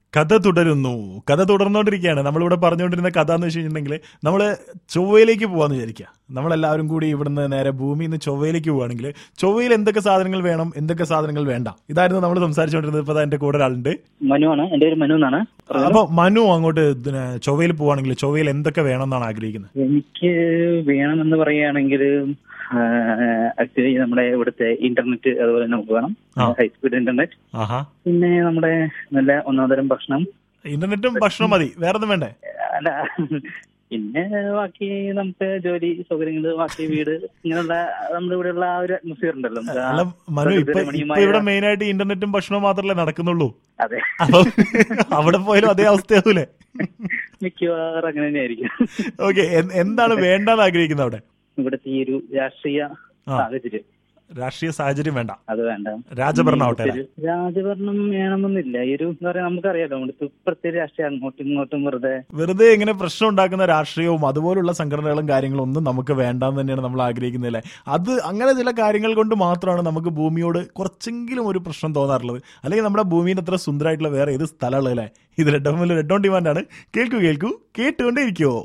കഥ തുടരുന്നു കഥ തുടർന്നുകൊണ്ടിരിക്കുകയാണ് നമ്മളിവിടെ പറഞ്ഞുകൊണ്ടിരുന്ന കഥ എന്ന് വെച്ച് കഴിഞ്ഞിട്ടുണ്ടെങ്കിൽ നമ്മൾ ചൊവ്വയിലേക്ക് പോകാന്ന് വിചാരിക്കുക നമ്മളെല്ലാവരും കൂടി ഇവിടുന്ന് നേരെ ഭൂമിയിൽ നിന്ന് ചൊവ്വയിലേക്ക് പോവുകയാണെങ്കിൽ ചൊവ്വയിൽ എന്തൊക്കെ സാധനങ്ങൾ വേണം എന്തൊക്കെ സാധനങ്ങൾ വേണ്ട ഇതായിരുന്നു നമ്മൾ സംസാരിച്ചുകൊണ്ടിരുന്നത് ഇപ്പൊ എന്റെ കൂടെ ഒരാളുണ്ട് മനുവാണ് എന്റെ പേര് മനു എന്നാണ് അപ്പൊ മനു അങ്ങോട്ട് ഇതിന് ചൊവ്വയിൽ പോവാണെങ്കിൽ ചൊവ്വയിൽ എന്തൊക്കെ വേണം എന്നാണ് ആഗ്രഹിക്കുന്നത് എനിക്ക് വേണമെന്ന് പറയുകയാണെങ്കിൽ ആക്ച്വലി നമ്മുടെ ഇവിടുത്തെ ഇന്റർനെറ്റ് അതുപോലെ നമുക്ക് വേണം ആ. ഹൈസ്പീഡ് ഇന്റർനെറ്റ് ആഹാ പിന്നെ നമ്മുടെ നല്ല ഒന്നാന്തരം ഭക്ഷണം ഇന്റർനെറ്റും ഭക്ഷണം മതി വേറെ ഒന്നും വേണ്ടേ അല്ല പിന്നെ ബാക്കി നമുക്ക് ജോലി സൗകര്യങ്ങൾ ബാക്കി വീട് ഇങ്ങനെയുള്ള നമ്മുടെ ഇവിടെയുള്ള ആ ഒരു അറ്റ്മോസ്ഫിയർ ഉണ്ടല്ലോ നമുക്ക് ആ അല്ല മനു ഇപ്പൊ ഇപ്പൊ പ്രകൃതിരമണീയമായ- ഇവിടെ മെയിൻ ആയിട്ട് ഇന്റർനെറ്റും ഭക്ഷണവും മാത്രമല്ലേ നടക്കുന്നുള്ളൂ അതെ അപ്പൊ അവിടെ പോയാലും അതേ അവസ്ഥയാവൂലേ മിക്കവാറും അങ്ങനെ തന്നെയായിരിക്കും ഓക്കെ എന്താണ് വേണ്ടെന്ന് ആഗ്രഹിക്കുന്നത് അവിടെ ഇവിടുത്തെ ഈ ഒരു രാഷ്ട്രീയ ആ. സാഹചര്യം രാഷ്ട്രീയ സാഹചര്യം വേണ്ട അത് വേണ്ട രാജഭരണം ആവട്ടെ അല്ലേ? ഒരു രാജഭരണം വേണമെന്നില്ല ഈ ഒരു എന്താ പറയാ നമുക്കറിയാലോ നമ്മുടെ ഇപ്പഴത്തെ രാഷ്ട്രീയം അങ്ങോട്ടും ഇങ്ങോട്ടും വെറുതെ വെറുതെ ഇങ്ങനെ പ്രശ്നം ഉണ്ടാക്കുന്ന രാഷ്ട്രീയവും അതുപോലുള്ള സംഘടനകളും കാര്യങ്ങളും ഒന്നും നമുക്ക് വേണ്ടാന്ന് തന്നെയാണ് നമ്മൾ ആഗ്രഹിക്കുന്നത് അല്ലേ അത് അങ്ങനെ ചില കാര്യങ്ങൾ കൊണ്ട് മാത്രമാണ് നമുക്ക് ഭൂമിയോട് കുറച്ചെങ്കിലും ഒരു പ്രശ്നം തോന്നാറുള്ളത് അല്ലെങ്കിൽ നമ്മുടെ ഭൂമിയിൽ അത്ര സുന്ദരമായിട്ടുള്ള വേറെ ഏത് സ്ഥലമുള്ളത് അല്ലേ ഇത് റെഡ് റെഡ് ഓൺ ഡിമാൻഡാണ് കേൾക്കൂ കേൾക്കൂ കേട്ടുകൊണ്ടേ ഇരിക്കുവോ